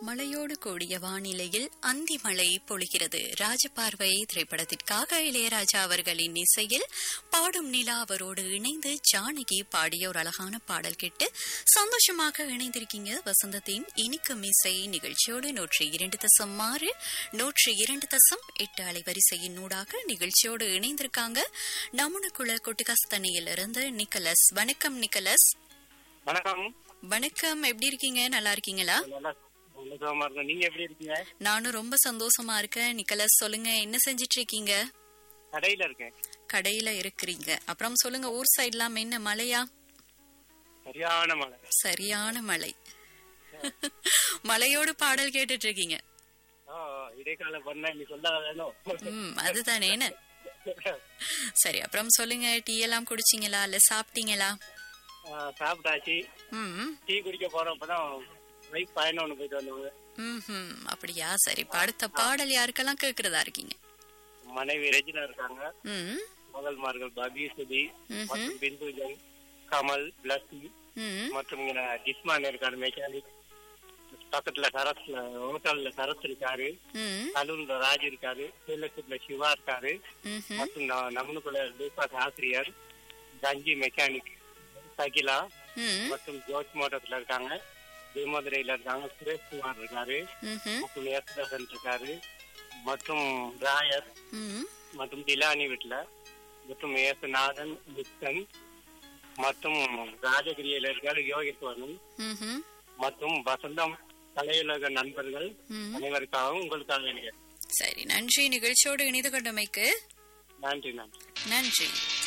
மழையோடு கூடிய வானிலையில் அந்தி மழை பொழிகிறது ராஜபார்வை திரைப்படத்திற்காக இளையராஜா அவர்களின் இசையில் பாடும் நிலா அவரோடு இணைந்து ஜானகி பாடிய ஒரு அழகான பாடல் கேட்டு சந்தோஷமாக இணைந்திருக்கீங்க வசந்தத்தின் இனிக்கும் இசை நிகழ்ச்சியோடு நூற்றி இரண்டு தசம் ஆறு நூற்றி இரண்டு தசம் எட்டு அலைவரிசையின் ஊடாக நிகழ்ச்சியோடு இணைந்திருக்காங்க நமனுக்குள கொட்டுகாஸ்தனையில் இருந்து நிக்கலஸ் வணக்கம் நிக்கலஸ் வணக்கம் வணக்கம் எப்படி இருக்கீங்க நல்லா இருக்கீங்களா நல்லா சந்தோஷமா இருக்கேன் நீங்க எப்படி இருக்கீங்க நானும் ரொம்ப சந்தோஷமா இருக்கேன் நிக்கலஸ் சொல்லுங்க என்ன செஞ்சிட்டு இருக்கீங்க கடையில இருக்கேன் கடையில இருக்கிறீங்க அப்புறம் சொல்லுங்க ஊர் சைட்லாம் என்ன மழையா சரியான மழை சரியான மழை மழையோடு பாடல் கேட்டுட்டு இருக்கீங்க ஆ, இடைக்கால பண்ண நீ சொல்ல வேணும் ம் அதுதானே என்ன? சரி அப்புறம் சொல்லுங்க டீ எல்லாம் குடிச்சீங்களா இல்ல சாப்பிட்டீங்களா ஆ, சாப்பிட்டாச்சு ம் டீ குடிக்க போறப்பதான் பைக் பயணம் ஒண்ணு போயிட்டு வந்தவங்க ம் அப்படியா சரி இப்ப அடுத்த பாடல் யாருக்கெல்லாம் கேக்குறதா இருக்கீங்க மனைவி ரெஜினா இருக்காங்க ம் மகள்மார்கள் பபி சுதி ம்ஹும். மற்றும் பிந்து ஜென் கமல் பிளஸ்ஸி ம் மற்றும் இங்க டிஸ்மான் இருக்காரு மெக்கானிக் பக்கத்துல சரஸ்ல ஹோட்டல்ல சரஸ் இருக்காரு ம் சலூன்ல ராஜ் இருக்காரு சேலத்துல சிவா இருக்காரு ம்ஹும். மற்றும் ந- நம்மளுக்குள்ள தீபாக் ஆசிரியர் கஞ்சி மெக்கானிக் சகிலா ம் மற்றும் ஜோர்ஜ் மோட்டர்ஸ்ல இருக்காங்க திருமதுரையில இருக்காங்க சுரேஷ் குமார் இருக்காரு ம்ஹும். மற்றும் ஏசுதாசன் இருக்காரு மற்றும் ராயர் ம் மற்றும் திலானி வீட்டுல மற்றும் ஏசுநாதன் விக்சன் மற்றும் ராஜகிரியில இருக்காரு யோகேஸ்வரன் ம்ஹும். மற்றும் வசந்தம் கலையுலக நண்பர்கள் ம். அனைவருக்காகவும் உங்களுக்காக எனக்கு சரி நன்றி நிகழ்ச்சியோடு இணைந்து கொண்டமைக்கு நன்றி நன்றி நன்றி